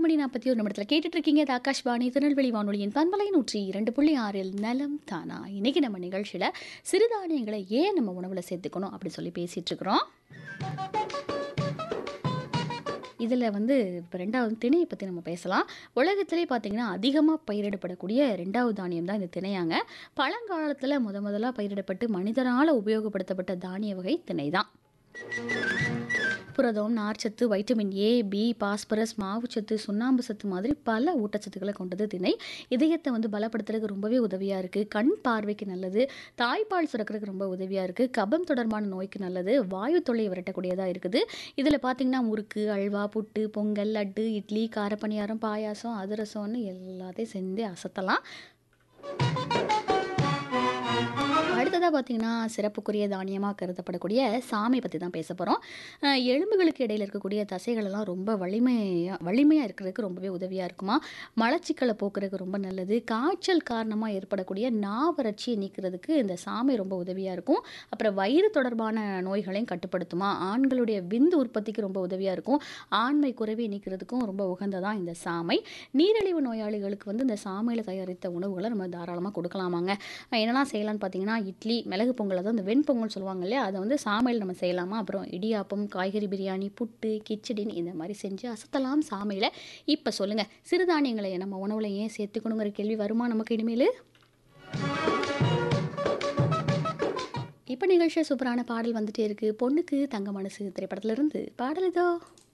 மணி நாற்பத்தி ஒரு நிமிடத்தில் கேட்டுட்டு இருக்கீங்க இது ஆகாஷ்வாணி திருநெல்வேலி வானொலியின் பண்பலை நூற்றி இரண்டு புள்ளி ஆறில் நலம் தானா இன்னைக்கு நம்ம நிகழ்ச்சியில் சிறுதானியங்களை ஏன் நம்ம உணவில் சேர்த்துக்கணும் அப்படி சொல்லி பேசிட்டு இருக்கிறோம் இதில் வந்து இப்போ ரெண்டாவது திணையை பற்றி நம்ம பேசலாம் உலகத்திலே பார்த்தீங்கன்னா அதிகமாக பயிரிடப்படக்கூடிய ரெண்டாவது தானியம் தான் இந்த திணையாங்க பழங்காலத்தில் முத முதலாக பயிரிடப்பட்டு மனிதரால் உபயோகப்படுத்தப்பட்ட தானிய வகை திணை தான் புரதம் நார்ச்சத்து வைட்டமின் ஏ பி பாஸ்பரஸ் மாவுச்சத்து சுண்ணாம்பு சத்து மாதிரி பல ஊட்டச்சத்துக்களை கொண்டது திணை இதயத்தை வந்து பலப்படுத்துறதுக்கு ரொம்பவே உதவியாக இருக்குது கண் பார்வைக்கு நல்லது தாய்ப்பால் சுரக்கிறதுக்கு ரொம்ப உதவியாக இருக்குது கபம் தொடர்பான நோய்க்கு நல்லது வாயு தொல்லையை விரட்டக்கூடியதாக இருக்குது இதில் பார்த்தீங்கன்னா முறுக்கு அல்வா புட்டு பொங்கல் லட்டு இட்லி காரப்பணியாரம் பாயாசம் அதிரசம்னு எல்லாத்தையும் செஞ்சு அசத்தலாம் அடுத்ததாக பார்த்தீங்கன்னா சிறப்புக்குரிய தானியமாக கருதப்படக்கூடிய சாமை பற்றி தான் பேச போகிறோம் எலும்புகளுக்கு இடையில் இருக்கக்கூடிய தசைகளெல்லாம் ரொம்ப வலிமையாக வலிமையாக இருக்கிறதுக்கு ரொம்பவே உதவியாக இருக்குமா மலச்சிக்கலை போக்குறதுக்கு ரொம்ப நல்லது காய்ச்சல் காரணமாக ஏற்படக்கூடிய நாவறட்சியை நீக்கிறதுக்கு இந்த சாமை ரொம்ப உதவியாக இருக்கும் அப்புறம் வயிறு தொடர்பான நோய்களையும் கட்டுப்படுத்துமா ஆண்களுடைய விந்து உற்பத்திக்கு ரொம்ப உதவியாக இருக்கும் ஆண்மை குறைவை நீக்கிறதுக்கும் ரொம்ப உகந்ததான் இந்த சாமை நீரிழிவு நோயாளிகளுக்கு வந்து இந்த சாமையில் தயாரித்த உணவுகளை நம்ம தாராளமாக கொடுக்கலாமாங்க என்னெல்லாம் செய்யலாம்னு பார்த்தீங்கன்னா இட்லி மிளகு பொங்கல் அதாவது இந்த வெண்பொங்கல் சொல்லுவாங்க இல்லையா அதை வந்து சாமையில் நம்ம செய்யலாமா அப்புறம் இடியாப்பம் காய்கறி பிரியாணி புட்டு கிச்சடின்னு இந்த மாதிரி செஞ்சு அசத்தலாம் சாமையில் இப்போ சொல்லுங்கள் சிறுதானியங்களை நம்ம உணவில் ஏன் சேர்த்துக்கணுங்கிற கேள்வி வருமா நமக்கு இனிமேல் இப்போ நிகழ்ச்சியில் சூப்பரான பாடல் வந்துட்டே இருக்கு பொண்ணுக்கு தங்க மனசு திரைப்படத்துல இருந்து பாடல் இதோ